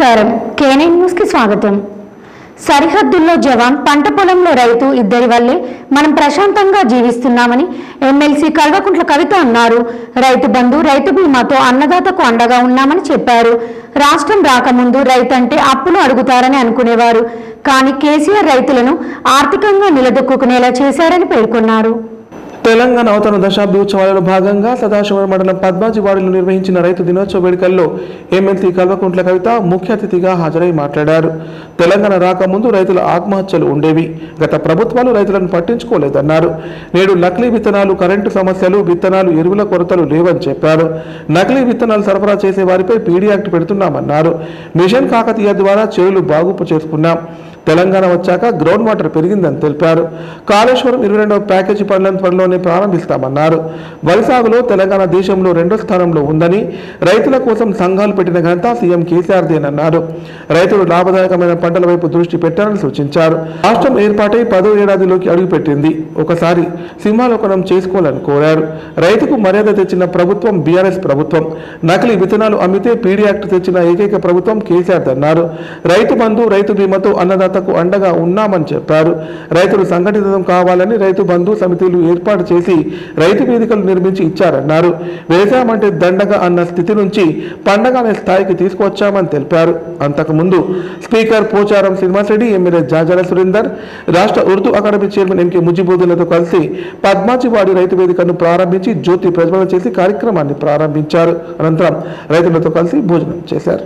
నమస్కారం canine news కి స్వాగతం సరిహద్దుల్లో జవాన్ పంట పొలంలో రైతు ఇద్దరి వల్లే మనం ప్రశాంతంగా జీవిస్తున్నామని ఎమ్మెల్సీ కల్వకుంట్ల కవిత అన్నారు రైతు బంధు రైతు బీమాతో అన్నదాతకు అండగా ఉన్నామని చెప్పారు రాష్ట్రం రాకముందు రైతు అంటే అప్పులు అడుగుతారని అనుకునేవారు కానీ కేసీఆర్ రైతులను ఆర్థికంగా నిలదొక్కునేలా చేశారని పేర్కొన్నారు తెలంగాణ అవతరణ దశాబ్ది ఉత్సవాలలో భాగంగా సదాశివరం మండలం పద్మాజివాడిలో నిర్వహించిన రైతు దినోత్సవ వేడుకల్లో ఎమ్మెల్సీ కల్వకుంట్ల కవిత ముఖ్య అతిథిగా హాజరై మాట్లాడారు తెలంగాణ రాకముందు రైతుల ఆత్మహత్యలు ఉండేవి గత ప్రభుత్వాలు రైతులను పట్టించుకోలేదన్నారు నేడు నకిలీ విత్తనాలు కరెంటు సమస్యలు విత్తనాలు ఎరువుల కొరతలు లేవని చెప్పారు నకిలీ విత్తనాలు సరఫరా చేసే వారిపై పీడీ యాక్ట్ పెడుతున్నామన్నారు మిషన్ కాకతీయ ద్వారా చెరువులు బాగు చేసుకున్నాం తెలంగాణ వచ్చాక గ్రౌండ్ వాటర్ పెరిగిందని తెలిపారు కాళేశ్వరం ఇరవై రెండవ ప్యాకేజీ పనులను త్వరలోనే ప్రారంభిస్తామన్నారు వరి సాగులో తెలంగాణ దేశంలో రెండో స్థానంలో ఉందని రైతుల కోసం సంఘాలు పెట్టిన ఘనత సీఎం కేసీఆర్దేనన్నారు రైతులు లాభదాయకమైన పంటల వైపు దృష్టి పెట్టారని సూచించారు రాష్ట్రం ఏర్పాటై పదో ఏడాదిలోకి అడుగుపెట్టింది ఒకసారి సింహాలోకనం చేసుకోవాలని కోరారు రైతుకు మర్యాద తెచ్చిన ప్రభుత్వం బీఆర్ఎస్ ప్రభుత్వం నకిలీ విత్తనాలు అమ్మితే పీడీ యాక్ట్ తెచ్చిన ఏకైక ప్రభుత్వం కేసీఆర్ అన్నారు రైతు బంధు రైతు బీమాతో అన్నదాతకు అండగా ఉన్నామని చెప్పారు రైతులు సంఘటితం కావాలని రైతు బంధు సమితిలు ఏర్పాటు చేసి రైతు వేదికలు నిర్మించి ఇచ్చారన్నారు వ్యవసాయం అంటే దండగ అన్న స్థితి నుంచి పండగ అనే స్థాయికి తీసుకొచ్చామని తెలిపారు అంతకుముందు స్పీకర్ పోచారం శ్రీనివాసరెడ్డి ఎమ్మెల్యే జాజల సురేందర్ రాష్ట్ర ఉర్దూ అకాడమీ చైర్మన్ ఎంకే ముజిబుద్దీన్లతో కలిసి పద్మాజివాడి రైతు వేదికను ప్రారంభించి జ్యోతి ప్రజ్వలన చేసి కార్యక్రమాన్ని ప్రారంభించారు అనంతరం రైతులతో కలిసి భోజనం చేశారు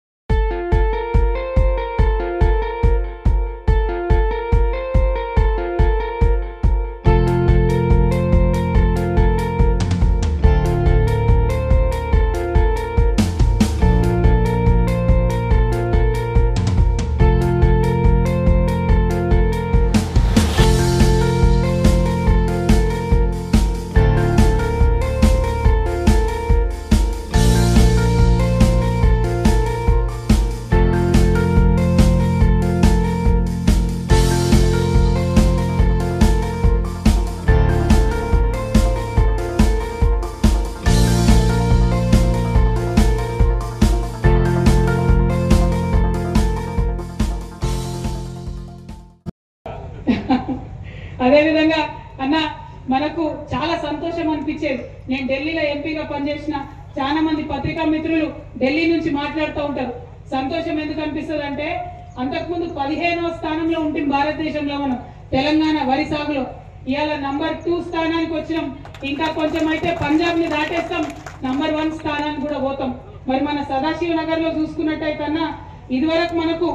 అదేవిధంగా అన్న మనకు చాలా సంతోషం అనిపించేది నేను ఢిల్లీలో ఎంపీగా పనిచేసిన చాలా మంది పత్రికా మిత్రులు ఢిల్లీ నుంచి మాట్లాడుతూ ఉంటారు సంతోషం ఎందుకు అనిపిస్తుంది అంటే అంతకుముందు పదిహేనవ స్థానంలో ఉంటుంది భారతదేశంలో మనం తెలంగాణ వరి సాగులో ఇవాళ నంబర్ టూ స్థానానికి వచ్చినాం ఇంకా కొంచెం అయితే పంజాబ్ ని దాటేస్తాం నంబర్ వన్ స్థానానికి కూడా పోతాం మరి మన సదాశివ నగర్ లో చూసుకున్నట్టయితే అన్న ఇదివరకు మనకు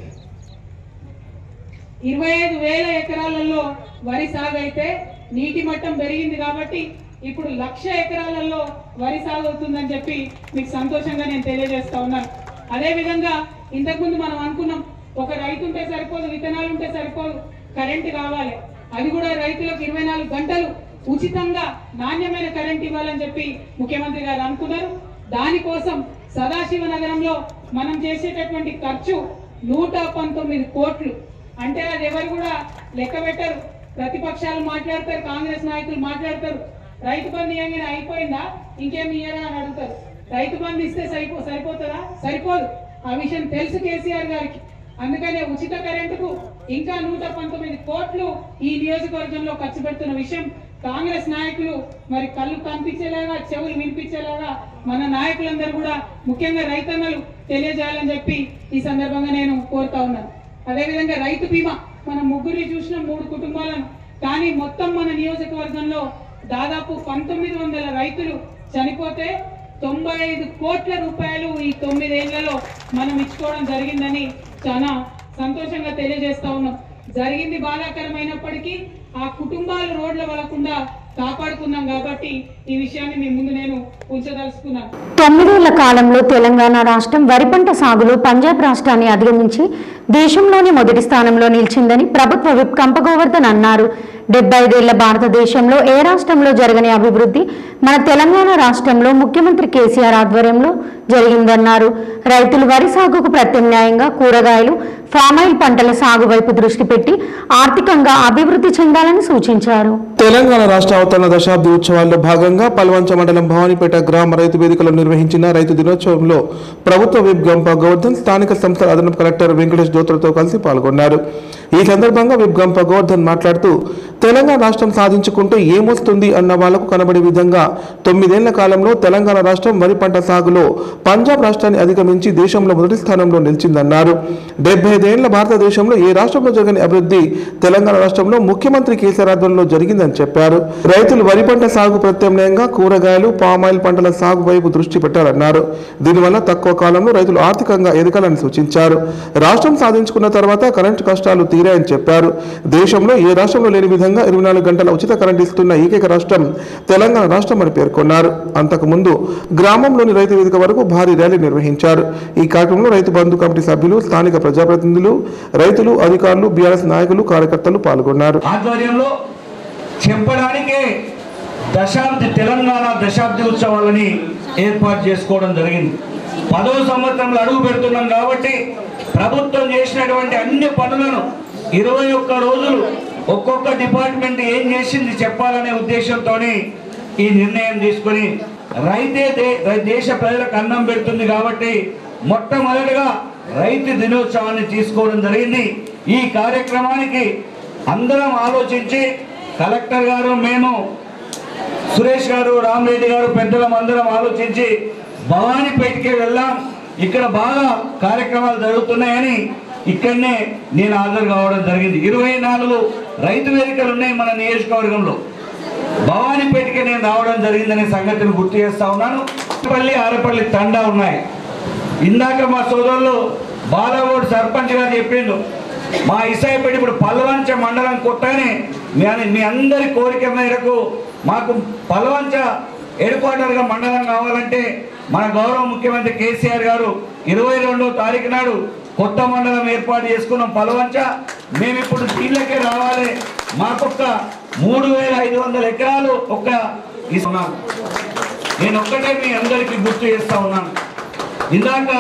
ఇరవై ఐదు వేల ఎకరాలలో వరి సాగు అయితే నీటి మట్టం పెరిగింది కాబట్టి ఇప్పుడు లక్ష ఎకరాలలో వరి సాగు అవుతుందని చెప్పి మీకు సంతోషంగా నేను తెలియజేస్తా ఉన్నాను అదే విధంగా ఇంతకుముందు మనం అనుకున్నాం ఒక రైతు ఉంటే సరిపోదు విత్తనాలు ఉంటే సరిపోదు కరెంటు కావాలి అది కూడా రైతులకు ఇరవై నాలుగు గంటలు ఉచితంగా నాణ్యమైన కరెంట్ ఇవ్వాలని చెప్పి ముఖ్యమంత్రి గారు అనుకున్నారు దానికోసం సదాశివ నగరంలో మనం చేసేటటువంటి ఖర్చు నూట పంతొమ్మిది కోట్లు అంటే అది ఎవరు కూడా లెక్క పెట్టరు ప్రతిపక్షాలు మాట్లాడతారు కాంగ్రెస్ నాయకులు మాట్లాడతారు రైతు బంధు ఏమైనా అయిపోయిందా ఇంకేమి ఇయ్యరా అని అడుగుతారు రైతు బంధు ఇస్తే సరిపో సరిపోతుందా సరిపోదు ఆ విషయం తెలుసు కేసీఆర్ గారికి అందుకనే ఉచిత కరెంటుకు ఇంకా నూట పంతొమ్మిది కోట్లు ఈ నియోజకవర్గంలో ఖర్చు పెడుతున్న విషయం కాంగ్రెస్ నాయకులు మరి కళ్ళు కనిపించేలాగా చెవులు వినిపించేలాగా మన నాయకులందరూ కూడా ముఖ్యంగా రైతన్నలు తెలియజేయాలని చెప్పి ఈ సందర్భంగా నేను కోరుతా ఉన్నాను అదేవిధంగా రైతు బీమా మనం ముగ్గురిని చూసిన మూడు కుటుంబాలను కానీ మొత్తం మన నియోజకవర్గంలో దాదాపు పంతొమ్మిది వందల రైతులు చనిపోతే తొంభై ఐదు కోట్ల రూపాయలు ఈ తొమ్మిదేళ్లలో మనం ఇచ్చుకోవడం జరిగిందని చాలా సంతోషంగా తెలియజేస్తా ఉన్నాం జరిగింది బాధాకరమైనప్పటికీ ఆ కుటుంబాలు రోడ్ల పడకుండా కాపాడుకున్నాం కాబట్టి ఈ విషయాన్ని మీ ముందు నేను ఉంచదలుచుకున్నాను తొమ్మిదేళ్ల కాలంలో తెలంగాణ రాష్ట్రం వరి పంట సాగులో పంజాబ్ రాష్ట్రాన్ని అధిగమించి దేశంలోని మొదటి స్థానంలో నిలిచిందని ప్రభుత్వ విప్ కంపగోవర్ధన్ అన్నారు డెబ్బై ఐదేళ్ల భారతదేశంలో ఏ రాష్ట్రంలో జరగని అభివృద్ధి మన తెలంగాణ రాష్ట్రంలో ముఖ్యమంత్రి కేసీఆర్ ఆధ్వర్యంలో జరిగిందన్నారు రైతులు వరి సాగుకు ప్రత్యామ్నాయంగా కూరగాయలు ఫామాయిల్ పంటల సాగు వైపు దృష్టి పెట్టి ఆర్థికంగా అభివృద్ధి చెందాలని సూచించారు తెలంగాణ రాష్ట్ర అవతరణ దశాబ్ది ఉత్సవాల్లో భాగంగా భాగంగా పల్వంచ మండలం భవానీపేట గ్రామ రైతు వేదికలో నిర్వహించిన రైతు దినోత్సవంలో ప్రభుత్వ విప్ గంప గోవర్ధన్ స్థానిక సంస్థల అదనపు కలెక్టర్ వెంకటేష్ జ్యోతులతో కలిసి పాల్గొన్నారు ఈ సందర్భంగా విప్ గంప గోవర్ధన్ మాట్లాడుతూ తెలంగాణ రాష్ట్రం సాధించుకుంటే ఏమొస్తుంది అన్న వాళ్లకు కనబడే విధంగా తొమ్మిదేళ్ల కాలంలో తెలంగాణ రాష్ట్రం వరి పంట సాగులో పంజాబ్ రాష్ట్రాన్ని అధిగమించి దేశంలో మొదటి స్థానంలో నిలిచిందన్నారు డెబ్బై ఐదేళ్ల భారతదేశంలో ఏ రాష్ట్రంలో జరగని అభివృద్ధి తెలంగాణ రాష్ట్రంలో ముఖ్యమంత్రి కేసీఆర్ ఆధ్వర్యంలో జరిగిందని చెప్పారు రైతులు వరి పంట సాగు ప్రత్యామ్నాయంగా కూరగాయలు పామాయిల్ పంటల సాగు వైపు దృష్టి పెట్టారన్నారు దీనివల్ల తక్కువ కాలంలో రైతులు ఆర్థికంగా ఎదగాలని సూచించారు రాష్ట్రం సాధించుకున్న తర్వాత కరెంటు కష్టాలు తీరాయని చెప్పారు దేశంలో ఏ రాష్ట్రంలో లేని విధంగా ఇరవై నాలుగు గంటల ఉచిత కరెంట్ ఇస్తున్న ఏకైక రాష్ట్రం తెలంగాణ రాష్ట్రం అని పేర్కొన్నారు అంతకుముందు గ్రామంలోని రైతు వేదిక వరకు భారీ ర్యాలీ నిర్వహించారు ఈ కార్యక్రమంలో రైతు బంధు కమిటీ సభ్యులు స్థానిక ప్రజాప్రతినిధులు రైతులు అధికారులు బీఆర్ఎస్ నాయకులు కార్యకర్తలు పాల్గొన్నారు ఆధ్వర్యంలో చెప్పడానికే దశాబ్ది తెలంగాణ దశాబ్ది ఉత్సవాలని ఏర్పాటు చేసుకోవడం జరిగింది పదవ సంవత్సరంలో అడుగు పెడుతున్నాం కాబట్టి ప్రభుత్వం చేసినటువంటి అన్ని పనులను ఇరవై ఒక్క రోజులు ఒక్కొక్క డిపార్ట్మెంట్ ఏం చేసింది చెప్పాలనే ఉద్దేశంతో ఈ నిర్ణయం తీసుకొని రైతే దే- రై- దేశ ప్రజలకు అన్నం పెడుతుంది కాబట్టి మొట్టమొదటిగా రైతు దినోత్సవాన్ని తీసుకోవడం జరిగింది ఈ కార్యక్రమానికి అందరం ఆలోచించి కలెక్టర్ గారు మేము సురేష్ గారు రామరెడ్డి గారు పెద్దలం అందరం ఆలోచించి భవానీపేటకి వెళ్ళాం ఇక్కడ బాగా కార్యక్రమాలు జరుగుతున్నాయని ఇక్కడనే నేను హాజరు కావడం జరిగింది ఇరవై నాలుగు రైతు వేదికలు ఉన్నాయి మన నియోజకవర్గంలో భవానీపేటకి నేను రావడం జరిగిందనే సంగతిని గుర్తు చేస్తా ఉన్నాను పల్లి ఆరపల్లి తండా ఉన్నాయి ఇందాక మా సోదరులు బాలగోడు సర్పంచ్ గారు చెప్పిండు మా ఇసాయిపేట ఇప్పుడు పల్లవంచ మండలం కొట్టని మీ అన్- మీ అందరి కోరిక మేరకు మాకు పల్లవంచ హెడ్ క్వార్టర్గా మండలం కావాలంటే మన గౌరవ ముఖ్యమంత్రి కేసీఆర్ గారు ఇరవై రెండో తారీఖు నాడు కొత్త మండలం ఏర్పాటు చేసుకున్నాం పలవంచ మేము ఇప్పుడు దీనిలోకే రావాలి మాకొక్క మూడు వేల ఐదు వందల ఎకరాలు ఒక్క ఇస్తున్నాం నేను ఒక్కటే మీ అందరికీ గుర్తు చేస్తా ఉన్నాను ఇందాక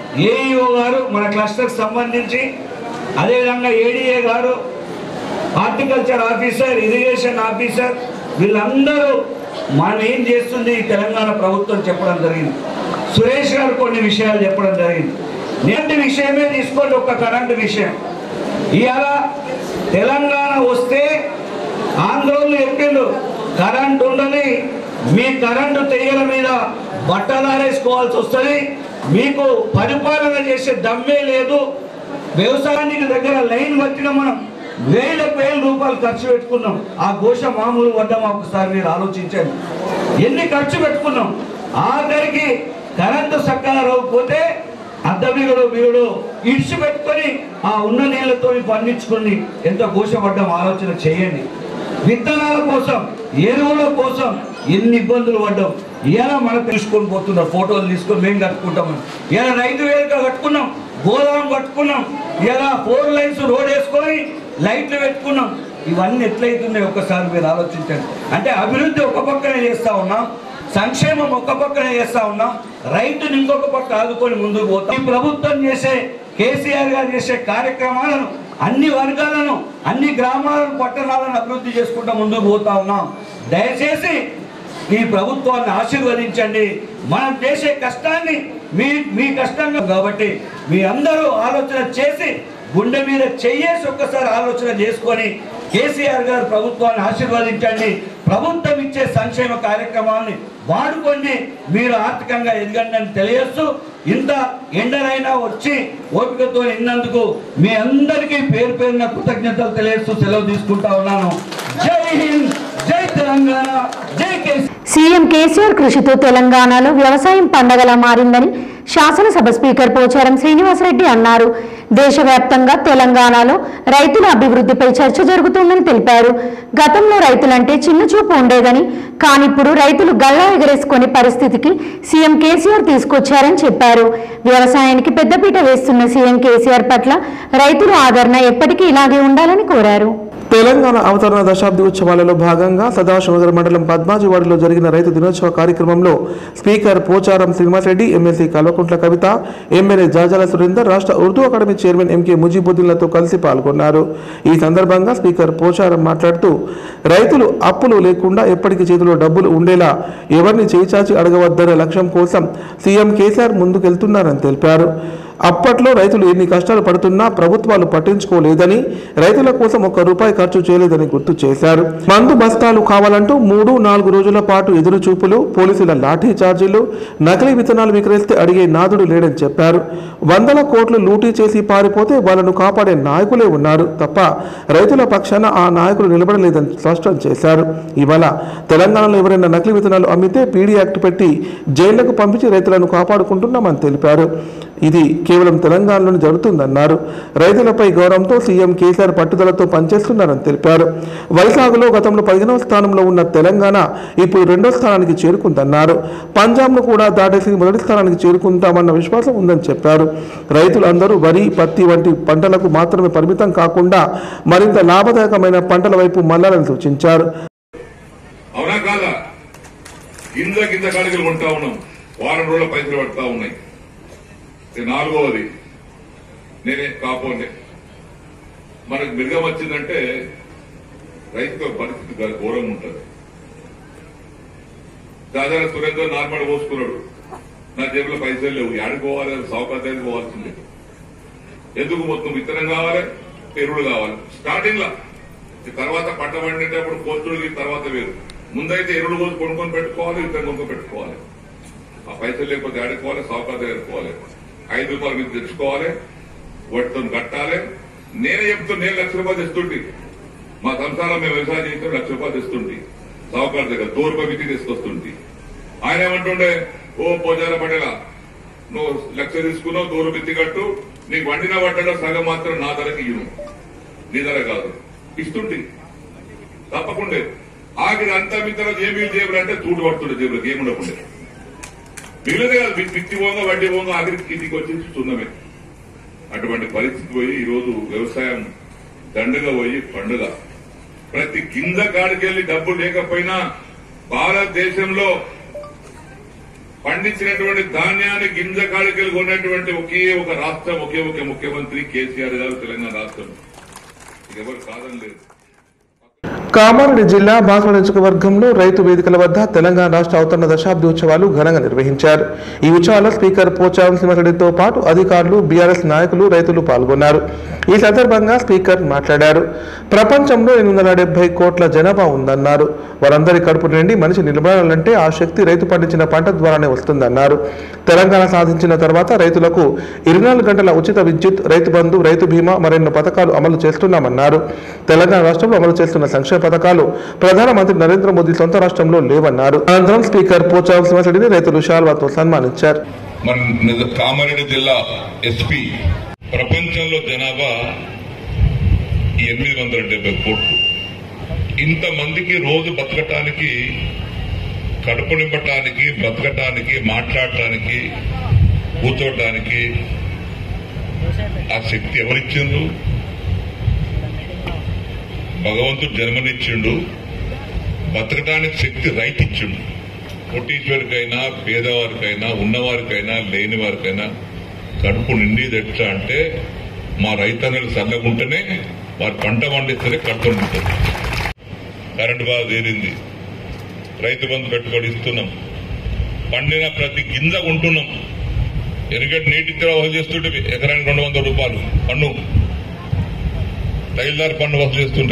ఏఈఓ గారు మన క్లస్టర్కి సంబంధించి అదేవిధంగా ఏడీఏ గారు హార్టికల్చర్ ఆఫీసర్ ఇరిగేషన్ ఆఫీసర్ వీళ్ళందరూ మనం ఏం చేస్తుంది ఈ తెలంగాణ ప్రభుత్వం చెప్పడం జరిగింది సురేష్ గారు కొన్ని విషయాలు చెప్పడం జరిగింది నేటి విషయమే తీసుకోండి ఒక కరెంటు విషయం ఇవాళ తెలంగాణ వస్తే ఆంధ్రోళ్ళు చెప్పిండు కరెంట్ ఉండని మీ కరెంటు తీగల మీద బట్టలారేసుకోవాల్సి వస్తుంది మీకు పరిపాలన చేసే దమ్మే లేదు వ్యవసాయానికి దగ్గర లైన్ పట్టిన మనం వేల వేల రూపాయలు ఖర్చు పెట్టుకున్నాం ఆ ఘోష మామూలు పడ్డామా ఒకసారి మీరు ఆలోచించండి ఎన్ని ఖర్చు పెట్టుకున్నాం ఆఖరికి కరెంటు చక్కగా రాకపోతే అద్ద బిగుడు బిగుడు ఇడిచి పెట్టుకొని ఆ ఉన్న నీళ్ళతో పండించుకొని ఎంత ఘోషపడ్డాం ఆలోచన చేయండి విత్తనాల కోసం ఎరువుల కోసం ఎన్ని ఇబ్బందులు పడ్డాం ఇలా మనం తీసుకొని పోతున్నారు ఫోటోలు తీసుకొని మేము కట్టుకుంటామని ఇలా రైతు వేదిక కట్టుకున్నాం గోదాం కట్టుకున్నాం ఇలా ఫోర్ లైన్స్ రోడ్ వేసుకొని లైట్లు పెట్టుకున్నాం ఇవన్నీ ఎట్లయితున్నాయి ఒక్కసారి మీరు ఆలోచించండి అంటే అభివృద్ధి ఒక పక్కనే చేస్తా ఉన్నాం సంక్షేమం ఒక పక్కనే చేస్తా ఉన్నాం రైతుని ఇంకొక పక్క ఆదుకొని ముందుకు పోతాం ఈ ప్రభుత్వం చేసే కేసీఆర్ గారు చేసే కార్యక్రమాలను అన్ని వర్గాలను అన్ని గ్రామాలను పట్టణాలను అభివృద్ధి చేసుకుంటూ ముందుకు పోతా ఉన్నాం దయచేసి ఈ ప్రభుత్వాన్ని ఆశీర్వదించండి మనం చేసే కష్టాన్ని మీ మీ కష్టంగా కాబట్టి మీ అందరూ ఆలోచన చేసి గుండె మీద చెయ్యేసి ఒక్కసారి ఆలోచన చేసుకొని కేసీఆర్ గారు ప్రభుత్వాన్ని ఆశీర్వదించండి ప్రభుత్వం ఇచ్చే సంక్షేమ కార్యక్రమాన్ని వాడుకోండి మీరు ఆర్థికంగా ఎదగండి అని తెలియజేస్తూ ఇంత ఎండలైనా వచ్చి ఓపికతో ఇన్నందుకు మీ అందరికీ పేరు పేరున కృతజ్ఞతలు తెలియజేస్తూ సెలవు తీసుకుంటా ఉన్నాను జై హింద్ జై తెలంగాణ జై కేసీ సీఎం కేసీఆర్ కృషితో తెలంగాణలో వ్యవసాయం పండగలా మారిందని శాసనసభ స్పీకర్ పోచారం శ్రీనివాసరెడ్డి అన్నారు దేశవ్యాప్తంగా తెలంగాణలో రైతుల అభివృద్ధిపై చర్చ జరుగుతుందని తెలిపారు గతంలో రైతులంటే చిన్న చూపు ఉండేదని కానిప్పుడు రైతులు గల్లా ఎగరేసుకునే పరిస్థితికి సీఎం కేసీఆర్ తీసుకొచ్చారని చెప్పారు వ్యవసాయానికి పెద్దపీట వేస్తున్న సీఎం కేసీఆర్ పట్ల రైతుల ఆదరణ ఎప్పటికీ ఇలాగే ఉండాలని కోరారు తెలంగాణ అవతరణ దశాబ్ది ఉత్సవాలలో భాగంగా సదాశివనగర్ మండలం పద్మాజివాడిలో జరిగిన రైతు దినోత్సవ కార్యక్రమంలో speaker Pocharam Srinivasa Reddy MLC Kalvakuntla Kavitha MLA Jajala Surender రాష్ట్ర ఉర్దూ అకాడమీ చైర్మన్ ఎంకే ముజీబుద్దీన్లతో కలిసి పాల్గొన్నారు ఈ సందర్భంగా స్పీకర్ పోచారం మాట్లాడుతూ రైతులు అప్పులు లేకుండా ఎప్పటికీ చేతిలో డబ్బులు ఉండేలా ఎవరిని చేచాచి అడగవద్దనే లక్ష్యం కోసం సీఎం కేసీఆర్ ముందుకెళ్తున్నారని తెలిపారు అప్పట్లో రైతులు ఎన్ని కష్టాలు పడుతున్నా ప్రభుత్వాలు పట్టించుకోలేదని రైతుల కోసం ఒక్క రూపాయి ఖర్చు చేయలేదని గుర్తు చేశారు మందు బస్తాలు కావాలంటూ మూడు నాలుగు రోజుల పాటు ఎదురు చూపులు పోలీసుల లాఠీ చార్జీలు నకిలీ విత్తనాలు విక్రయిస్తే అడిగే నాదుడు లేడని చెప్పారు వందల కోట్లు లూటీ చేసి పారిపోతే వాళ్ళను కాపాడే నాయకులే ఉన్నారు తప్ప రైతుల పక్షాన ఆ నాయకులు నిలబడలేదని స్పష్టం చేశారు ఇవాళ తెలంగాణలో ఎవరైనా నకిలీ విత్తనాలు అమ్మితే పీడీ యాక్ట్ పెట్టి జైళ్లకు పంపించి రైతులను కాపాడుకుంటున్నామని తెలిపారు ఇది కేవలం తెలంగాణలోనే జరుగుతుందన్నారు రైతులపై గౌరవంతో సీఎం కేసీఆర్ పట్టుదలతో పనిచేస్తున్నారని తెలిపారు వరి సాగులో గతంలో పదిహేనవ స్థానంలో ఉన్న తెలంగాణ ఇప్పుడు రెండో స్థానానికి చేరుకుందన్నారు పంజాబ్ను కూడా దాటేసి మొదటి స్థానానికి చేరుకుంటామన్న విశ్వాసం ఉందని చెప్పారు రైతులందరూ వరి పత్తి వంటి పంటలకు మాత్రమే పరిమితం కాకుండా మరింత లాభదాయకమైన పంటల వైపు మళ్లాలని సూచించారు అవునా కాదా గింజ గింజ కాడికలు కొంటా ఉన్నాం వారం రోజుల పైసలు పడతా ఉన్నాయి ఇది నాలుగవది నేనే కాపోండి మనకు మిరుగం వచ్చిందంటే రైతు పరిస్థితి ఘ- ఘోరంగా ఉంటుంది దాదాపు సురేందర్ నార్మల్ పోసుకున్నాడు నా జేబులో పైసలు లేవు యాడికి పోవాలి సౌకర్యం దగ్గరికి పోవాల్సిందే ఎందుకు మొత్తం విత్తనం కావాలి ఎరువులు కావాలి స్టార్టింగ్ లా ఈ తర్వాత పంట పండేటప్పుడు కోతుడికి తర్వాత వేరు ముందైతే ఎరువులు పోసి కొనుక్కొని పెట్టుకోవాలి విత్తనం కొనుక్కొని పెట్టుకోవాలి ఆ పైసలు లేకపోతే ఆడుకోవాలి సౌకర్యం దగ్గరుకోవాలి ఐదు రూపాయలు మీద తెచ్చుకోవాలి వాటితో కట్టాలి నేనే చెప్తూ నేను లక్ష రూపాయలు తెస్తుంటే మా సంసారం మేము వ్యవసాయం చేస్తే లక్ష రూపాయలు తెస్తుంటే సావుకారు దగ్గర దూర రూపాయలు మితి తీసుకొస్తుంటే ఆయన ఏమంటుండే ఓ పోజాల పడేలా నువ్వు లక్ష తీసుకున్నావు దూరం మిత్తి కట్టు నీకు వండిన పడ్డా సగం మాత్రం నా ధరకి ఇయ్యను నీ ధర కాదు ఇస్తుంటే తప్పకుండా ఆఖరి అంతా మీ తర్వాత ఏమీ జేబులు అంటే తూడు పడుతుండే జేబులకు ఏముండకుండే మిగిలిన కాదు మీ పిత్తి పోగా వడ్డీ పోగా ఆఖరికి కిందికి వచ్చి సున్నమే అటువంటి పరిస్థితి పోయి ఈ రోజు వ్యవసాయం దండగా పోయి పండుగ ప్రతి కింద కాడికెళ్లి డబ్బు లేకపోయినా భారతదేశంలో పండించినటువంటి ధాన్యాన్ని గింజ కాడికెళ్ళి కొన్నటువంటి ఒకే ఒక రాష్ట్రం ఒకే ఒక ముఖ్యమంత్రి కేసీఆర్ గారు తెలంగాణ రాష్ట్రం ఇది ఎవరు కాదని లేదు కామారెడ్డి జిల్లా బాన్సువాడ నియోజకవర్గంలో రైతు వేదికల వద్ద తెలంగాణ రాష్ట్ర అవతరణ దశాబ్ది ఉత్సవాలు ఘనంగా నిర్వహించారు ఈ ఉత్సవాల్లో స్పీకర్ పోచారం సింహారెడ్డితో పాటు అధికారులు బీఆర్ఎస్ నాయకులు రైతులు పాల్గొన్నారు ఈ సందర్భంగా స్పీకర్ మాట్లాడారు ప్రపంచంలో ఎనిమిది వందల డెబ్బై కోట్ల జనాభా ఉందన్నారు వారందరి కడుపు నిండి మనిషి నిలబడాలంటే ఆ శక్తి రైతు పండించిన పంట ద్వారానే వస్తుందన్నారు తెలంగాణ సాధించిన తర్వాత రైతులకు ఇరవై నాలుగు గంటల ఉచిత విద్యుత్ రైతు బంధు రైతు బీమా మరెన్నో పథకాలు అమలు చేస్తున్నామన్నారు తెలంగాణ రాష్ట్రంలో అమలు చేస్తున్న సంక్షేమ పథకాలు ప్రధానమంత్రి నరేంద్ర మోదీ సొంత రాష్ట్రంలో లేవన్నారు అనంతరం స్పీకర్ పోచారం సింహారెడ్డిని రైతులు షాల్వాతో సన్మానించారు మన నిజ- కామారెడ్డి జిల్లా ఎస్పీ ప్రపంచంలో జనాభా ఎనిమిది వందల డెబ్బై కోట్లు ఇంతమందికి రోజు బతకటానికి కడుపు నింపటానికి బతకటానికి మాట్లాడటానికి కూర్చోటానికి ఆ శక్తి ఎవరిచ్చిండ్రు భగవంతుడు జన్మనిచ్చిండు బతకటానికి శక్తి రైతు ఇచ్చిండు కోటీశ్వరికైనా పేదవారికైనా ఉన్నవారికైనా లేని వారికైనా కడుపు నిండేది ఎట్లా అంటే మా రైతన్నలు చల్లగుంటేనే వారి పంట పండిస్తేనే కడుపు నిండుతుంది కరెంటు బాగా తీరింది రైతు బంధు పెట్టుబడి ఇస్తున్నాం పండిన ప్రతి గింజ కొంటున్నాం ఎందుకంటే నీటి తీర వసూలు చేస్తుంటే ఎకరానికి రెండు వందల రూపాయలు పన్ను తహసీల్దార్ పన్ను వసూలు చేస్తుండే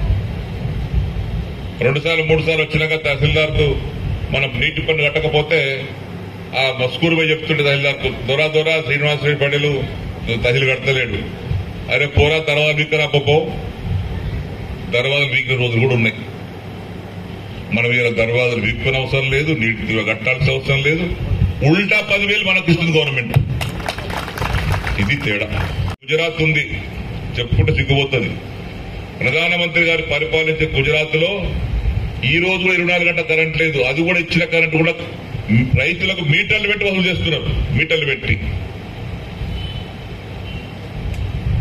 రెండు సార్లు మూడు సార్లు వచ్చినాక తహసీల్దార్కు మనం నీటి పన్ను కట్టకపోతే ఆ మస్కూరు పోయి చెప్తుండే తహసీల్దార్కు దొరా దొరా శ్రీనివాసరెడ్డి పడేలు తహసీల్ కడతలేడు అరే పోరా తర్వాత వీకరా పో దర్వాజలు వీకిన రోజులు కూడా ఉన్నాయి మనం ఇలా దర్వాజలు వీక్కునే అవసరం లేదు నీటి తీరు కట్టాల్సిన అవసరం లేదు ఉల్టా పదివేలు మనకు ఇస్తుంది గవర్నమెంట్ ఇది తేడా గుజరాత్ ఉంది చెప్పుకుంటే సిగ్గుపోతుంది ప్రధానమంత్రి గారు పరిపాలించే గుజరాత్ లో ఈ రోజు కూడా ఇరవై నాలుగు గంటల కరెంట్ లేదు అది కూడా ఇచ్చిన కరెంట్ కూడా రైతులకు మీటర్లు పెట్టి వసూలు చేస్తున్నారు మీటర్లు పెట్టి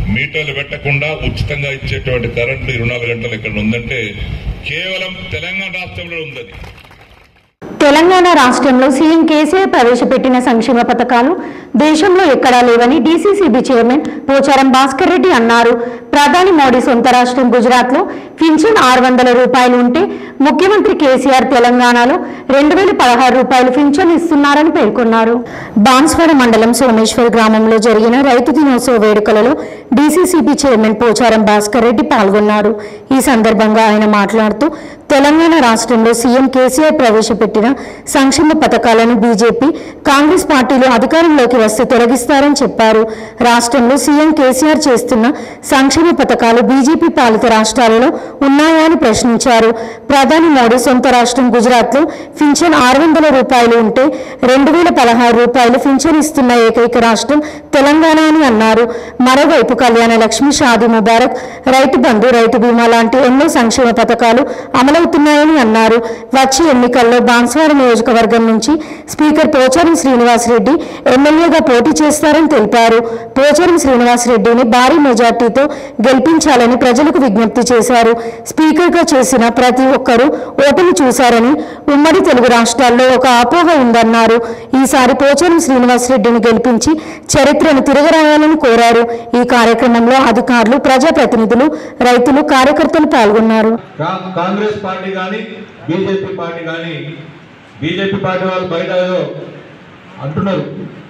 మీటర్లు పెట్టకుండా ఉచితంగా ఇచ్చేటువంటి కరెంటు ఇరవై నాలుగు గంటలు ఇక్కడ ఉందంటే కేవలం తెలంగాణ రాష్ట్రంలో ఉందని తెలంగాణ రాష్ట్రంలో సీఎం కేసీఆర్ ప్రవేశపెట్టిన సంక్షేమ పథకాలు దేశంలో ఎక్కడా లేవని డీసీసీబీ చైర్మన్ పోచారం భాస్కర్ రెడ్డి అన్నారు ప్రధాని మోడీ సొంత రాష్ట్రం గుజరాత్ లో పింఛన్ ఆరు వందల రూపాయలు ఉంటే ముఖ్యమంత్రి కేసీఆర్ తెలంగాణలో రెండు వేల పదహారు రూపాయలు పింఛన్ ఇస్తున్నారని పేర్కొన్నారు బాన్స్వాడ మండలం సోమేశ్వర్ గ్రామంలో జరిగిన రైతు దినోత్సవ వేడుకలలో డీసీసీబీ చైర్మన్ పోచారం భాస్కర్ రెడ్డి పాల్గొన్నారు ఈ సందర్భంగా ఆయన మాట్లాడుతూ తెలంగాణ రాష్ట్రంలో సీఎం కేసీఆర్ ప్రవేశపెట్టిన సంక్షేమ పథకాలను బీజేపీ కాంగ్రెస్ పార్టీలు అధికారంలోకి వస్తే తొలగిస్తారని చెప్పారు రాష్ట్రంలో సీఎం కేసీఆర్ చేస్తున్న సంక్షేమ పథకాలు బీజేపీ పాలిత రాష్ట్రాలలో ఉన్నాయా అని ప్రశ్నించారు ప్రధాని మోడీ సొంత రాష్ట్రం గుజరాత్లో పింఛన్ ఆరు వందల రూపాయలు ఉంటే రెండు వేల పదహారు రూపాయలు పింఛన్ ఇస్తున్న ఏకైక రాష్ట్రం తెలంగాణ అని అన్నారు మరోవైపు కళ్యాణ లక్ష్మి షాదీ ముబారక్ రైతు బంధు రైతు బీమా లాంటి ఎన్నో సంక్షేమ పథకాలు అమలవుతున్నాయని అన్నారు వచ్చే ఎన్నికల్లో బాన్స్వాడ నియోజకవర్గం నుంచి స్పీకర్ పోచారం శ్రీనివాసరెడ్డి ఎమ్మెల్యేగా పోటీ చేస్తారని తెలిపారు పోచారం శ్రీనివాసరెడ్డిని భారీ మెజార్టీతో గెలిపించాలని ప్రజలకు విజ్ఞప్తి చేశారు స్పీకర్గా చేసిన ప్రతి ఒక్కరూ ఓటమి చూశారని ఉమ్మడి తెలుగు రాష్ట్రాల్లో ఒక అపోహ ఉందన్నారు ఈసారి పోచారం శ్రీనివాసరెడ్డిని గెలిపించి చరిత్రను తిరగరాయాలని కోరారు ఈ కార్యక్రమంలో అధికారులు ప్రజాప్రతినిధులు రైతులు కార్యకర్తలు పాల్గొన్నారు కా- కాంగ్రెస్ పార్టీ కానీ బీజేపీ పార్టీ కానీ బీజేపీ పార్టీ వాళ్ళు బయట ఏదో అంటున్నారు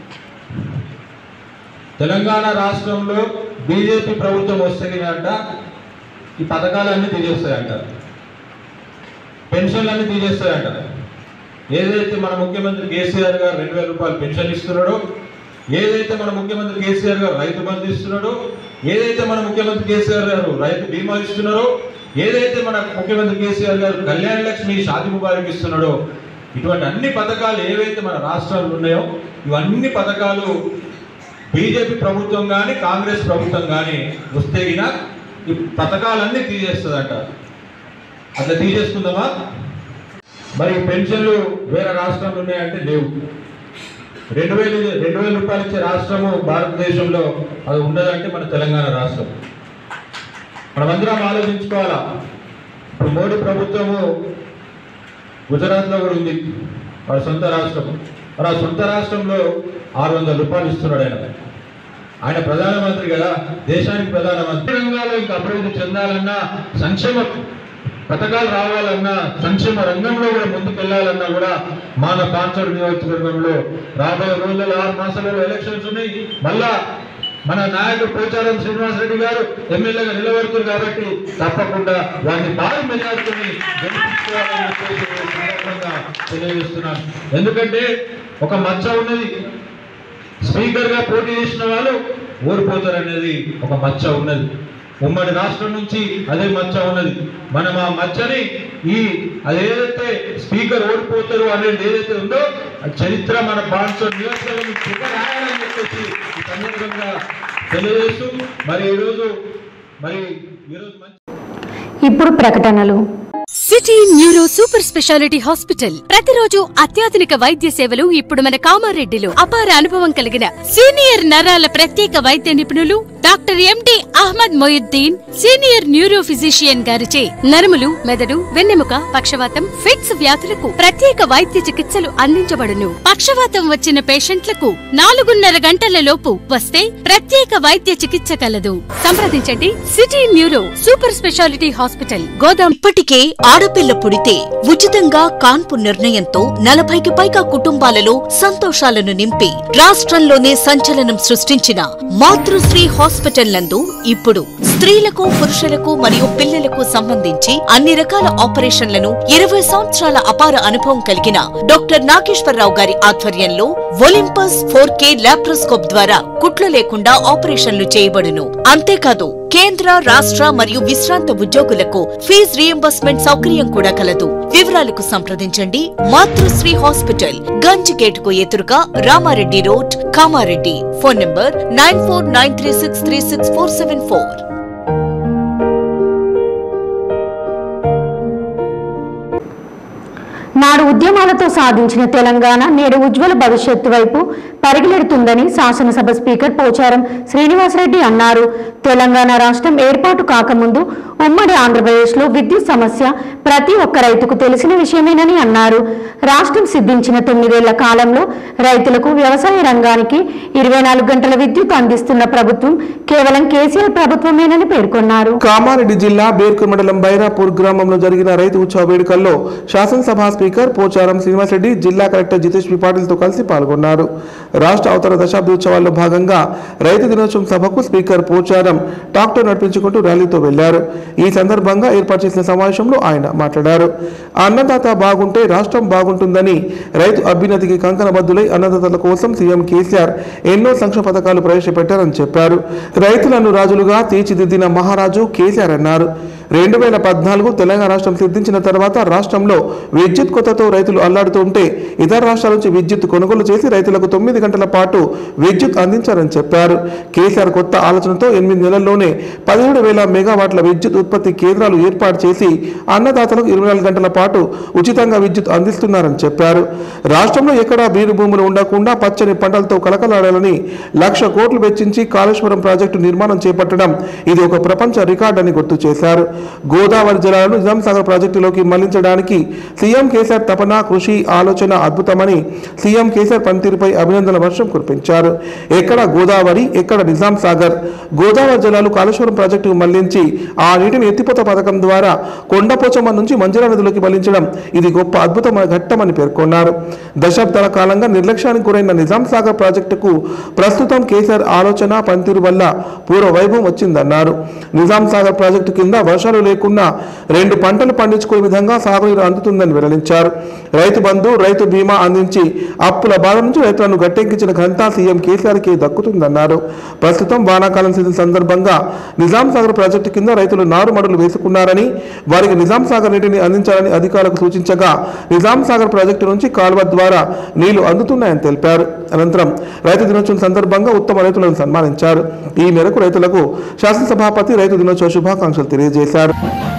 తెలంగాణ రాష్ట్రంలో బీజేపీ ప్రభుత్వం వస్తే అంట ఈ పథకాలన్నీ తీసేస్తాయంట పెన్షన్లన్నీ తీసేస్తాయంట ఏదైతే మన ముఖ్యమంత్రి కేసీఆర్ గారు రెండు వేల రూపాయలు పెన్షన్ ఇస్తున్నాడో ఏదైతే మన ముఖ్యమంత్రి కేసీఆర్ గారు రైతు బంధు ఇస్తున్నాడో ఏదైతే మన ముఖ్యమంత్రి కేసీఆర్ గారు రైతు బీమా ఇస్తున్నారో ఏదైతే మన ముఖ్యమంత్రి కేసీఆర్ గారు కళ్యాణ లక్ష్మి షాది ముబారక్ ఇస్తున్నాడో ఇటువంటి అన్ని పథకాలు ఏవైతే మన రాష్ట్రాల్లో ఉన్నాయో ఇవన్నీ పథకాలు బీజేపీ ప్రభుత్వం కానీ కాంగ్రెస్ ప్రభుత్వం కానీ వస్తే గిన ఈ పథకాలన్నీ తీసేస్తుందంట అట్లా తీసేసుకుందామా మరి పెన్షన్లు వేరే రాష్ట్రంలో ఉన్నాయంటే లేవు రెండు వేలు రెండు వేల రూపాయలు ఇచ్చే రాష్ట్రము భారతదేశంలో అది ఉండదంటే మన తెలంగాణ రాష్ట్రం మనమందరం ఆలోచించుకోవాలా ఇప్పుడు మోడీ ప్రభుత్వము గుజరాత్లో కూడా ఉంది వారి సొంత రాష్ట్రం మరి ఆ సొంత రాష్ట్రంలో ఆరు వందల రూపాయలు ఇస్తున్నాడు ఆయన ఆయన ప్రధానమంత్రి కదా దేశానికి ప్రధానమంత్రి రంగాల్లో ఇంకా అభివృద్ధి చెందాలన్నా సంక్షేమ పథకాలు రావాలన్నా సంక్షేమ రంగంలో కూడా ముందుకు వెళ్ళాలన్నా కూడా మన పాంచోడు నియోజకవర్గంలో రాబోయే రోజుల్లో ఆరు మాసాలలో ఎలక్షన్స్ ఉన్నాయి మళ్ళా మన నాయకుడు పోచారం శ్రీనివాసరెడ్డి గారు ఎమ్మెల్యేగా నిలబడుతుంది కాబట్టి తప్పకుండా వారిని భారీ మెజార్టీని గెలిపించుకోవాలని చెప్పేసి ఈ సందర్భంగా తెలియజేస్తున్నాను ఎందుకంటే ఒక మచ్చ ఉన్నది స్పీకర్ గా పోటీ చేసిన వాళ్ళు ఓడిపోతారు అనేది ఒక మచ్చ ఉన్నది ఉమ్మడి రాష్ట్రం నుంచి అదే మచ్చ ఉన్నది మనం ఆ మచ్చని ఈ అదేదైతే స్పీకర్ ఓడిపోతారు అనేది ఏదైతే ఉందో ఆ చరిత్ర మన బాన్సో నియోజకవర్గం రాయాలని చెప్పేసి ఈ సందర్భంగా తెలియజేస్తూ మరి ఈరోజు మరి ఈరోజు మంచి ఇప్పుడు ప్రకటనలు city neuro super speciality hospital ప్రతిరోజు అత్యాధునిక వైద్య సేవలు ఇప్పుడు మన కామారెడ్డిలో అపార అనుభవం కలిగిన సీనియర్ నరాల ప్రత్యేక వైద్య నిపుణులు doctor MD Ahmed Mohiuddin senior neuro physician గారిచే నరములు మెదడు వెన్నెముక పక్షవాతం ఫిట్స్ వ్యాధులకు ప్రత్యేక వైద్య చికిత్సలు అందించబడును పక్షవాతం వచ్చిన పేషెంట్లకు నాలుగున్నర గంటల లోపు వస్తే ప్రత్యేక వైద్య చికిత్స కలదు సంప్రదించండి city neuro super speciality hospital గోదాం ఇప్పటికే ఆడపిల్ల పుడితే ఉచితంగా కాన్పు నిర్ణయంతో నలభైకి పైగా కుటుంబాలలో సంతోషాలను నింపి రాష్ట్రంలోనే సంచలనం సృష్టించిన మాతృశ్రీ హాస్పిటల్ నందు ఇప్పుడు స్త్రీలకు పురుషులకు మరియు పిల్లలకు సంబంధించి అన్ని రకాల ఆపరేషన్లను ఇరవై సంవత్సరాల అపార అనుభవం కలిగిన డాక్టర్ నాగేశ్వరరావు గారి ఆధ్వర్యంలో ఒలింపస్ ఫోర్ కే లాప్రోస్కోప్ ద్వారా కుట్లు లేకుండా ఆపరేషన్లు చేయబడును అంతేకాదు కేంద్ర రాష్ట్ర మరియు విశ్రాంత ఉద్యోగులకు ఫీజు రియంబర్స్మెంట్ సౌకర్యం కూడా కలదు వివరాలకు సంప్రదించండి మాతృశ్రీ హాస్పిటల్ గంజ్ గేట్ కు ఎదురుగా Ramareddy road Kamareddy phone number nine four nine three six three six four seven four నాడు నాడు ఉద్యమాలతో సాధించిన తెలంగాణ నేడు ఉజ్వల భవిష్యత్తు వైపు పరిగెడుతుందని శాసనసభ స్పీకర్ పోచారం శ్రీనివాసరెడ్డి అన్నారు తెలంగాణ రాష్ట్రం ఏర్పాటు కాకముందు ఉమ్మడి ఆంధ్రప్రదేశ్లో విద్యుత్ సమస్య ప్రతి ఒక్క రైతుకు తెలిసిన విషయమేనని అన్నారు రాష్ట్రం సిద్ధించిన తొమ్మిదేళ్ల కాలంలో రైతులకు వ్యవసాయ రంగానికి ఇరవై నాలుగు గంటల విద్యుత్ అందిస్తున్న ప్రభుత్వం కేవలం కేసీఆర్ ప్రభుత్వమేనని పేర్కొన్నారు కామారెడ్డి జిల్లా బేర్కూర్ మండలం బైరాపూర్ గ్రామంలో జరిగిన రైతు ఉత్సవ వేడుకల్లో శాసనసభ స్పీకర్ పోచారం శ్రీనివాసరెడ్డి జిల్లా కలెక్టర్ జితేష్ పి పాటిల్తో కలిసి పాల్గొన్నారు రాష్ట్ర అవతర దశాబ్ది ఉత్సవాల్లో భాగంగా రైతు దినోత్సవం సభకు స్పీకర్ పోచారం ట్రాక్టర్ నడిపించుకుంటూ ర్యాలీతో వెళ్లారు ఈ సందర్భంగా ఏర్పాటు చేసిన సమావేశంలో ఆయన మాట్లాడారు అన్నదాత బాగుంటే రాష్ట్రం బాగుంటుందని రైతు అభ్యున్నతికి కంకణబద్దులై అన్నదాతల కోసం సీఎం కేసీఆర్ ఎన్నో సంక్షేమ పథకాలు ప్రవేశపెట్టారని చెప్పారు రైతులను రాజులుగా తీర్చిదిద్దిన మహారాజు కేసీఆర్ అన్నారు రెండు వేల పద్నాలుగు తెలంగాణ రాష్ట్రం సిద్ధించిన తర్వాత రాష్ట్రంలో విద్యుత్ కొత్తతో రైతులు అల్లాడుతుంటే ఇతర రాష్ట్రాల నుంచి విద్యుత్ కొనుగోలు చేసి రైతులకు తొమ్మిది గంటల పాటు విద్యుత్ అందించారని చెప్పారు కేసీఆర్ కొత్త ఆలోచనతో ఎనిమిది నెలల్లోనే పదిహేడు వేల మెగావాట్ల విద్యుత్ ఉత్పత్తి కేంద్రాలు ఏర్పాటు చేసి అన్నదాతలకు ఇరవై నాలుగు గంటల పాటు ఉచితంగా విద్యుత్ అందిస్తున్నారని చెప్పారు రాష్ట్రంలో ఎక్కడా బీరు భూములు ఉండకుండా పచ్చని పంటలతో కలకలాడాలని లక్ష కోట్లు వెచ్చించి కాళేశ్వరం ప్రాజెక్టు నిర్మాణం చేపట్టడం ఇది ఒక ప్రపంచ రికార్డ్ అని గుర్తు చేశారు గోదావరి జలాలను నిజాం సాగర్ ప్రాజెక్టులోకి మళ్లించడానికి సీఎం కేసీఆర్ తపన కృషి ఆలోచన అద్భుతమని సీఎం కేసీఆర్ పనితీరుపై అభినందన వర్షం కురిపించారు ఎక్కడ గోదావరి ఎక్కడ నిజాం సాగర్ గోదావరి జలాలు కాళేశ్వరం ప్రాజెక్టుకు మళ్లించి ఆ నీటిని ఎత్తిపోత పథకం ద్వారా కొండపోచమ్మ నుంచి మంజుల నదిలోకి మళ్లించడం ఇది గొప్ప అద్భుతమైన ఘట్టమని పేర్కొన్నారు దశాబ్దాల కాలంగా నిర్లక్ష్యానికి గురైన నిజాం సాగర్ ప్రాజెక్టుకు ప్రస్తుతం కేసీఆర్ ఆలోచన పనితీరు వల్ల పూర్వ వైభవం వచ్చిందన్నారు నిజాం సాగర్ ప్రాజెక్టు కింద వర్షాలు లేకున్నా రెండు పంటలు పండించుకునే విధంగా సాగునీరు అందుతుందని వెల్లడించారు రైతు బంధు రైతు బీమా అందించి అప్పుల బాధ నుంచి రైతులను గట్టెక్కించిన ఘనత సీఎం కేసీఆర్కి దక్కుతుందన్నారు ప్రస్తుతం వానాకాలం సీజన్ సందర్భంగా నిజాం సాగర్ ప్రాజెక్టు కింద రైతులు నారుమడులు వేసుకున్నారని వారికి నిజాం సాగర్ నీటిని అందించాలని అధికారులకు సూచించగా నిజాం సాగర్ ప్రాజెక్టు నుంచి కాల్వ ద్వారా నీళ్లు అందుతున్నాయని తెలిపారు అనంతరం రైతు దినోత్సవం సందర్భంగా ఉత్తమ రైతులను సన్మానించారు ఈ మేరకు రైతులకు శాసనసభాపతి రైతు దినోత్సవ శుభాకాంక్షలు తెలియజేశారు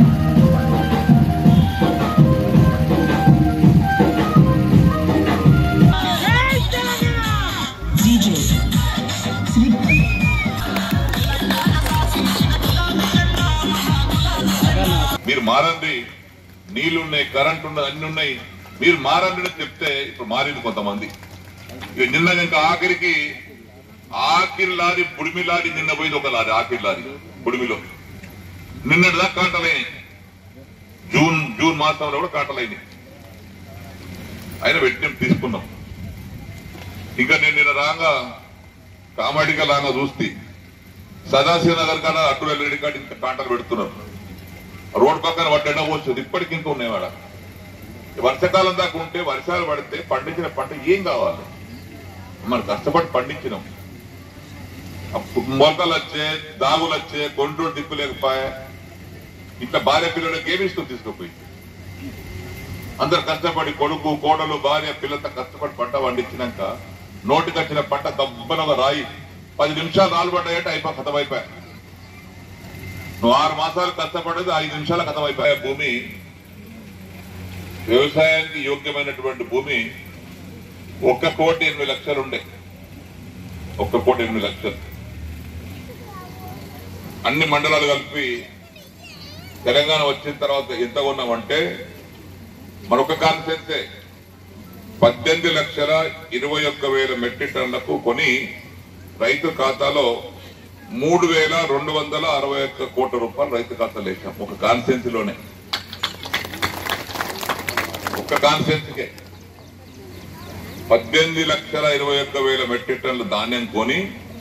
మీరు మారండి నీళ్లున్నాయి కరెంట్ ఉన్నది అన్ని ఉన్నాయి మీరు మారండి అని చెప్తే ఇప్పుడు మారింది కొంతమంది ఇక నిన్న ఇంకా ఆఖరికి ఆఖరి లారీ బుడిమి లారీ నిన్న పోయింది ఒక లారీ ఆఖరి లారీ బుడిమిలో నిన్నటి దాకా కాటలైనాయి జూన్ జూన్ మాసంలో కూడా కాటలైనాయి అయినా వెంటనే తీసుకున్నాం ఇంకా నేను నిన్న రాగా కామాడిగా లాగా చూస్తే సదాశివ నగర్ కాడ అటు రెడ్డి కాడ ఇంకా కాంటలు పెడుతున్నారు రోడ్ పక్కన పడ్డా పోతుంది ఇప్పటికి ఇంకా ఉన్నాయి వాడ వర్షాకాలం దాకా ఉంటే వర్షాలు పడితే పండించిన పంట ఏం కావాలి మనం కష్టపడి పండించినాం అప్పుడు మొలకలు వచ్చే దాగులు వచ్చే కొండ్రోడు దిక్కు లేకపోయా ఇట్లా భార్య పిల్లలకి ఏమి ఇష్టం తీసుకుపోయి అందరు కష్టపడి కొడుకు కోడలు భార్య పిల్లలతో కష్టపడి పంట పండించినాక నోటికి వచ్చిన పంట దబ్బన ఒక రాయి పది నిమిషాలు రాలు పడ్డాయంటే అయిపోయి కథం అయిపోయా నువ్వు ఆరు మాసాలు కష్టపడేది ఐదు నిమిషాల కథం అయిపోయా భూమి వ్యవసాయానికి యోగ్యమైనటువంటి భూమి ఒక్క కోటి ఎనిమిది లక్షలు ఉండే ఒక్క కోటి ఎనిమిది లక్షలు అన్ని మండలాలు కలిపి తెలంగాణ వచ్చిన తర్వాత ఎంత కొన్నామంటే మరొక కాన్సెన్సే పద్దెనిమిది లక్షల ఇరవై ఒక్క వేల మెట్రిక్ టన్నులకు కొని రైతు ఖాతాలో మూడు వేల రెండు వందల అరవై ఒక్క కోట్ల రూపాయలు రైతు ఖాతాలో వేసాం ఒక కాన్సెన్స్ లోనే ఒక్క కాన్సెన్స్ కే పద్దెనిమిది లక్షల ఇరవై ఒక్క వేల మెట్రిక్ టన్నుల ధాన్యం కొని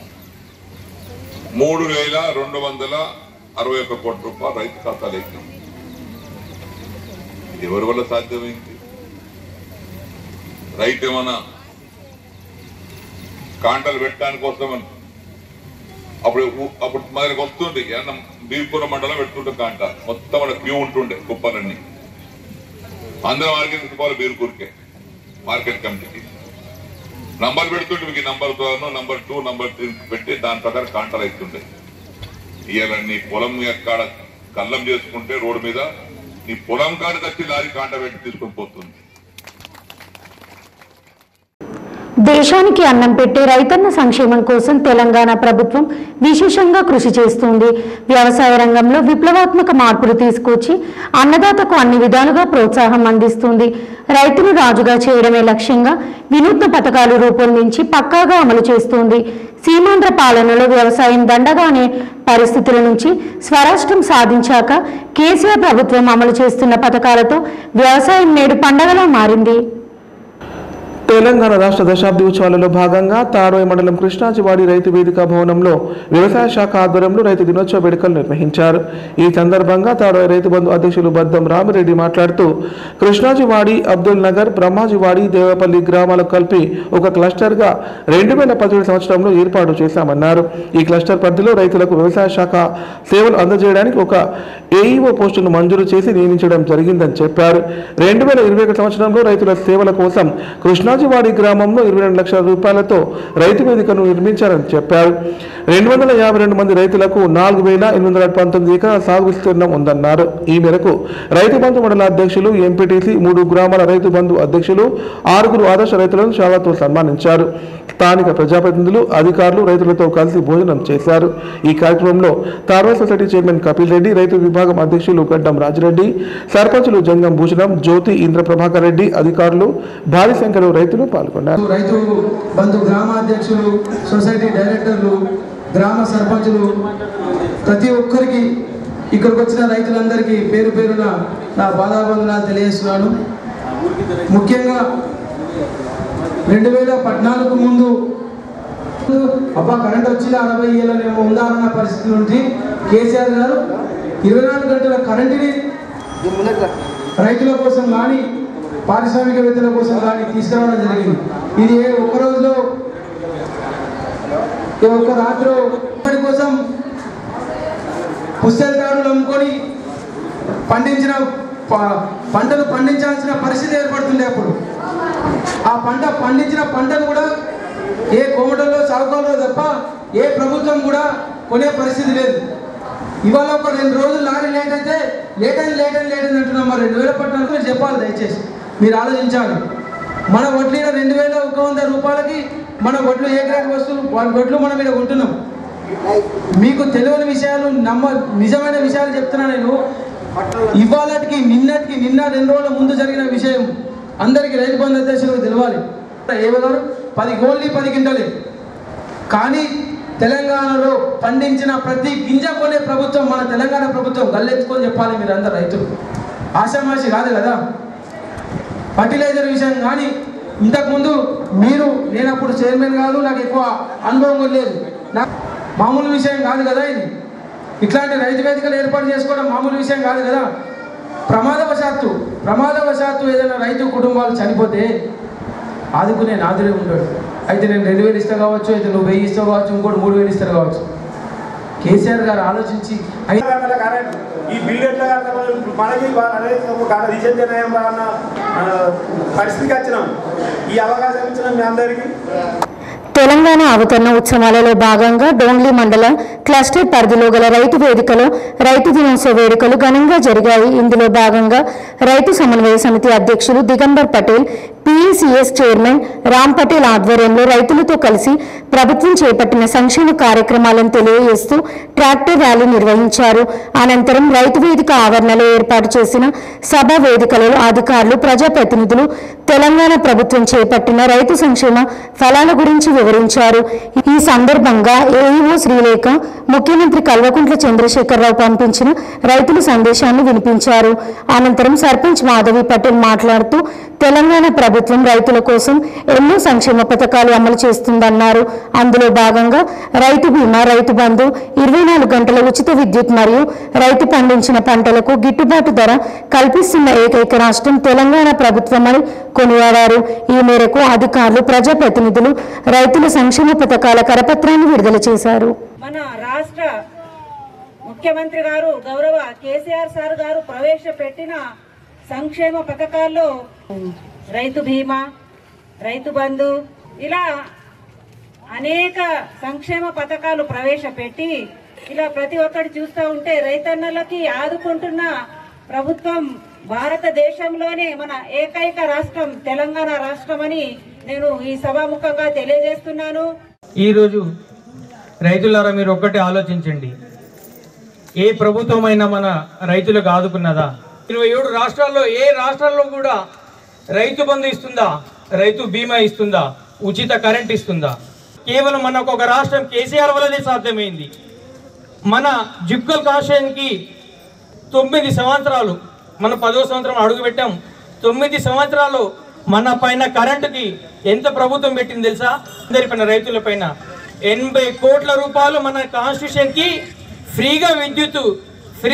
మూడు వేల రెండు వందల అరవై ఒక్క కోట్ల రూపాయలు రైతు ఖాతాలో వేసాం ఇది ఎవరి వల్ల సాధ్యమైంది రైతు ఏమన్నా కాంటలు పెట్టడానికి కోసం అప్పుడు ఉ- అప్పుడు మనకి వస్తుండే ఏమన్నా బీర్పురం మండలం పెడుతుంటే కాంట మొత్తం అక్కడ క్యూ ఉంటుండే కుప్పలన్నీ అందరం మార్కెట్ తీసుకోవాలి బీర్పూర్కే మార్కెట్ కమిటీకి నంబర్ పెడుతుంటే మీకు number one number two number three పెట్టి దాని ప్రకారం కాంటాలు అవుతుండే ఇవాళ నీ పొలం ఎక్కడ కళ్ళం చేసుకుంటే రోడ్డు మీద నీ పొలం కాడికి వచ్చి లారీ కాంట పెట్టి తీసుకొని పోతుంది దేశానికి అన్నం పెట్టే రైతన్న సంక్షేమం కోసం తెలంగాణ ప్రభుత్వం విశేషంగా కృషి చేస్తుంది వ్యవసాయ రంగంలో విప్లవాత్మక మార్పులు తీసుకొచ్చి అన్నదాతకు అన్ని విధాలుగా ప్రోత్సాహం అందిస్తుంది రైతును రాజుగా చేయడమే లక్ష్యంగా వినూత్న పథకాలు రూపొందించి పక్కాగా అమలు చేస్తుంది సీమాంధ్ర పాలనలో వ్యవసాయం దండగానే పరిస్థితుల నుంచి స్వరాష్ట్రం సాధించాక కేసీఆర్ ప్రభుత్వం అమలు చేస్తున్న పథకాలతో వ్యవసాయం నేడు పండగలా మారింది తెలంగాణ రాష్ట్ర దశాబ్ది ఉత్సవాలలో భాగంగా తాడోయ మండలం కృష్ణాజివాడి రైతు వేదిక భవనంలో వ్యవసాయ శాఖ ఆధ్వర్యంలో రైతు దినోత్సవ వేడుకలు నిర్వహించారు ఈ సందర్భంగా తాడోయ రైతు బంధు అధ్యక్షులు బద్దం రామిరెడ్డి మాట్లాడుతూ కృష్ణాజివాడి అబ్దుల్ నగర్ బ్రహ్మాజివాడి దేవపల్లి గ్రామాలకు కలిపి ఒక క్లస్టర్గా రెండు వేల పదిహేడు సంవత్సరంలో ఏర్పాటు చేశామన్నారు ఈ క్లస్టర్ పరిధిలో రైతులకు వ్యవసాయ శాఖ సేవలు అందజేయడానికి ఒక ఏఈఓ పోస్టును మంజూరు చేసి నియమించడం జరిగిందని చెప్పారు రెండు వేల ఇరవై ఒకటి సంవత్సరంలో రైతుల సేవల కోసం కృష్ణాజివాడి గ్రామంలో ఇరవై రెండు లక్షల రూపాయలతో రైతు వేదికను నిర్మించారని చెప్పారు రెండు వందల యాభై రెండు మంది రైతులకు నాలుగు వేల ఎనిమిది వందల పంతొమ్మిది ఎకరాల సాగు విస్తీర్ణం ఉందన్నారు ఈ మేరకు రైతు బంధు మండల అధ్యక్షులు ఎంపీటీసీ మూడు గ్రామాల రైతు బంధు అధ్యక్షులు ఆరుగురు ఆదర్శ రైతులను శాలతో సన్మానించారు స్థానిక ప్రజాప్రతినిధులు అధికారులు రైతులతో కలిసి భోజనం చేశారు ఈ కార్యక్రమంలో తార్వా సొసైటీ చైర్మన్ కపిల్ రెడ్డి రైతు విభాగం అధ్యక్షులు గడ్డం రాజిరెడ్డి సర్పంచులు జంగం భూషణం జ్యోతి ఇంద్ర ప్రభాకర్ రెడ్డి అధికారులు భారీ సంఖ్యలో రైతులు పాల్గొన్నారు రైతు బంధు గ్రామాధ్యక్షులు సొసైటీ డైరెక్టర్లు గ్రామ సర్పంచులు ప్రతి ఒక్కరికి ఇక్కడికి వచ్చిన రైతులందరికీ పేరు పేరున నా బాధాబంధనాలు తెలియజేస్తున్నాను ముఖ్యంగా రెండు వేల పద్నాలుగు ముందు అబ్బా కరెంట్ వచ్చిన అరవై ఏళ్ళనేమో ఉందారన్న పరిస్థితి నుండి కేసీఆర్ గారు ఇరవై నాలుగు గంటల కరెంటుని రైతుల కోసం కానీ పారిశ్రామికవేత్తల కోసం కానీ తీసుకురావడం జరిగింది ఇది ఏ ఒక్క రోజులో ఏ ఒక్క రాత్రి ఒక్కడి కోసం పుస్తకాలు అమ్ముకొని పండించిన ప- పంటలు పండించాల్సిన పరిస్థితి ఏర్పడుతుంది అప్పుడు ఆ పంట పండించిన పంటను కూడా ఏ కోమటల్లో సాగుకోవాలో తప్ప ఏ ప్రభుత్వం కూడా కొనే పరిస్థితి లేదు ఇవాళ ఒక రెండు రోజులు లారీ లేట్ అయితే లేట్ అని లేట్ అని లేట్ అని అంటున్నాం మరి రెండు వేల పద్నాలుగు మీరు చెప్పాలి దయచేసి మీరు ఆలోచించాలి మన వడ్లు ఈడ రెండు వేల ఒక వంద రూపాయలకి మన వడ్లు ఏ గ్రేడ్ వస్తువులు వాళ్ళ వడ్లు మనం ఇక్కడ ఉంటున్నాం మీకు తెలియని విషయాలు నమ్మ నిజమైన విషయాలు చెప్తున్నా నేను ఇవాళకి నిన్నటికి నిన్న రెండు రోజుల ముందు జరిగిన విషయం అందరికీ రైతు బంధు అధ్యక్షులకు తెలియాలి ఏమన్నారు పది ఓన్లీ పది గింటలే కానీ తెలంగాణలో పండించిన ప్రతి గింజ కొనే ప్రభుత్వం మన తెలంగాణ ప్రభుత్వం గల్లెత్తుకొని చెప్పాలి మీరు అందరు రైతులు ఆషామాషి కాదు కదా ఫర్టిలైజర్ విషయం కానీ ఇంతకుముందు మీరు నేను అప్పుడు చైర్మన్ కాదు నాకు ఎక్కువ అనుభవం కూడా లేదు నా మామూలు విషయం కాదు కదా ఇది ఇట్లాంటి రైతు వేదికలు ఏర్పాటు చేసుకోవడం మామూలు విషయం కాదు కదా ప్రమాదవశాత్తు ప్రమాదవశాత్తు ఏదైనా రైతు కుటుంబాలు చనిపోతే ఆదుకునే నాదుడే ఉంటాడు అయితే నేను రెండు వేలు ఇస్తా కావచ్చు అయితే నువ్వు వెయ్యి ఇస్తావు కావచ్చు ఇంకోటి మూడు వేలు ఇస్తారు కావచ్చు కేసీఆర్ గారు ఆలోచించి ఐ- ఈ బిల్లు ఎట్లా కడతామో మనకి రీజన్ జనయం అన్న ఆ, పరిస్థితికి వచ్చినాం ఈ అవకాశం ఇచ్చిన మీ అందరికీ తెలంగాణ అవతరణ ఉత్సవాలలో భాగంగా డోంగ్లీ మండల క్లస్టర్ పరిధిలో గల రైతు వేదికలో రైతు దినోత్సవ వేడుకలు ఘనంగా జరిగాయి ఇందులో భాగంగా రైతు సమన్వయ సమితి అధ్యక్షులు దిగంబర్ పటేల్ పిఈసిఎస్ చైర్మన్ రామ్ పటేల్ ఆధ్వర్యంలో రైతులతో కలిసి ప్రభుత్వం చేపట్టిన సంక్షేమ కార్యక్రమాలను తెలియజేస్తూ ట్రాక్టర్ ర్యాలీ నిర్వహించారు అనంతరం రైతు వేదిక ఆవరణలో ఏర్పాటు చేసిన సభ వేదికలలో అధికారులు ప్రజాప్రతినిధులు తెలంగాణ ప్రభుత్వం చేపట్టిన రైతు సంక్షేమ ఫలాల గురించి వివరించారు ఈ సందర్భంగా ఏఈఓ శ్రీలేఖ ముఖ్యమంత్రి కల్వకుంట్ల చంద్రశేఖరరావు పంపించిన రైతుల సందేశాన్ని వినిపించారు అనంతరం సర్పంచ్ మాధవి పటేల్ మాట్లాడుతూ తెలంగాణ ప్రభుత్వం రైతుల కోసం ఎన్నో సంక్షేమ పథకాలు అమలు చేస్తుందన్నారు అందులో భాగంగా రైతు బీమా రైతు బంధు ఇరవై నాలుగు గంటల ఉచిత విద్యుత్ మరియు రైతు పండించిన పంటలకు గిట్టుబాటు ధర కల్పిస్తున్న ఏకైక రాష్ట్రం తెలంగాణ ప్రభుత్వమని కొనియాడారు ఈ మేరకు అధికారులు ప్రజాప్రతినిధులు రైతుల సంక్షేమ పథకాల కరపత్రాన్ని విడుదల చేశారు మన రాష్ట్ర ముఖ్యమంత్రి గారు గౌరవ కేసీఆర్ సార్ గారు ప్రవేశపెట్టిన సంక్షేమ పథకాల్లో రైతు బీమా రైతు బంధు ఇలా అనేక సంక్షేమ పథకాలు ప్రవేశపెట్టి ఇలా ప్రతి ఒక్కటి చూస్తూ ఉంటే రైతన్నలకి ఆదుకుంటున్న ప్రభుత్వం భారతదేశంలోనే మన ఏకైక రాష్ట్రం తెలంగాణ రాష్ట్రం అని నేను ఈ సభాముఖంగా తెలియజేస్తున్నాను ఈరోజు రైతులారా మీరు ఒక్కటి ఆలోచించండి ఏ ప్రభుత్వమైనా మన రైతులకు ఆదుకున్నదా ఇరవై ఏడు రాష్ట్రాల్లో ఏ రాష్ట్రాల్లో కూడా రైతు బంధు ఇస్తుందా రైతు బీమా ఇస్తుందా ఉచిత కరెంట్ ఇస్తుందా కేవలం మనకు ఒక రాష్ట్రం కేసీఆర్ వల్లనే సాధ్యమైంది మన జుక్కల్ కాషన్కి తొమ్మిది సంవత్సరాలు మన పదో సంవత్సరం అడుగుపెట్టాం తొమ్మిది సంవత్సరాలు మన పైన కరెంటుకి ఎంత ప్రభుత్వం పెట్టింది తెలుసా అందరి పైన రైతుల పైన ఎనభై కోట్ల రూపాయలు మన కాన్స్టిట్యూషన్కి ఫ్రీగా విద్యుత్ ఫ్రీ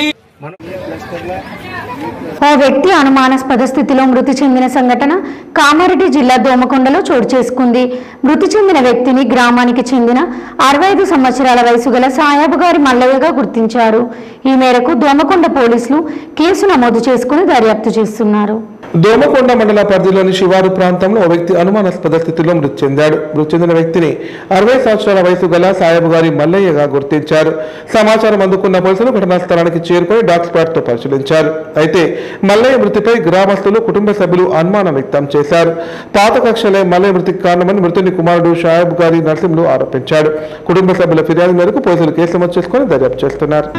ఓ వ్యక్తి అనుమానాస్పద స్థితిలో మృతి చెందిన సంఘటన కామారెడ్డి జిల్లా దోమకొండలో చోటు చేసుకుంది మృతి చెందిన వ్యక్తిని గ్రామానికి చెందిన అరవై ఐదు సంవత్సరాల వయసు గల సాయాబు గారి మల్లయ్యగా గుర్తించారు ఈ మేరకు దోమకొండ పోలీసులు కేసు నమోదు చేసుకుని దర్యాప్తు చేస్తున్నారు దోమకొండ మండల పరిధిలోని శివారు ప్రాంతంలో ఓ వ్యక్తి అనుమానాస్పద స్థితిలో మృతి చెందాడు మృతి చెందిన వ్యక్తిని అరవై సంవత్సరాల వయసు గల సాయబు గారి మల్లయ్యగా గుర్తించారు సమాచారం అందుకున్న పోలీసులు ఘటనా స్థలానికి చేరుకొని డాగ్ స్పాట్ తో పరిశీలించారు అయితే మల్లయ్య మృతిపై గ్రామస్తులు కుటుంబ సభ్యులు అనుమానం వ్యక్తం చేశారు పాత కక్షలే మల్లయ్య మృతికి కారణమని మృతుని కుమారుడు షాయబ్ గారి నరసింహులు ఆరోపించాడు కుటుంబ సభ్యుల ఫిర్యాదు మేరకు పోలీసులు కేసు నమోదు చేసుకుని దర్యాప్తు చేస్తున్నారు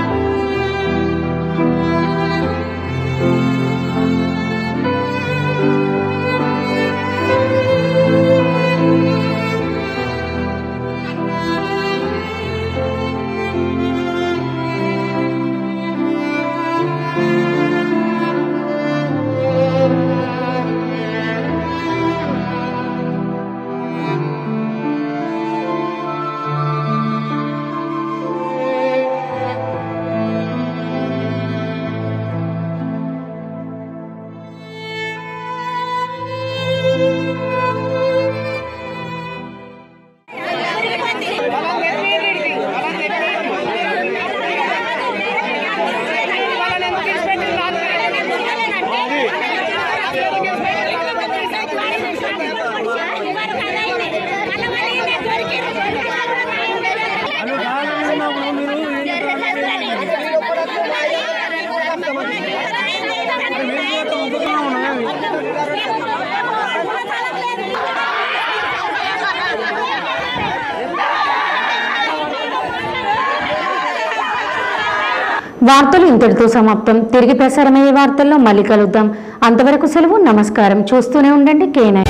వార్తలు ఇంతటితో సమాప్తం తిరిగి ప్రసారమయ్యే వార్తల్లో మళ్ళీ కలుద్దాం అంతవరకు సెలవు నమస్కారం చూస్తూనే ఉండండి కేనై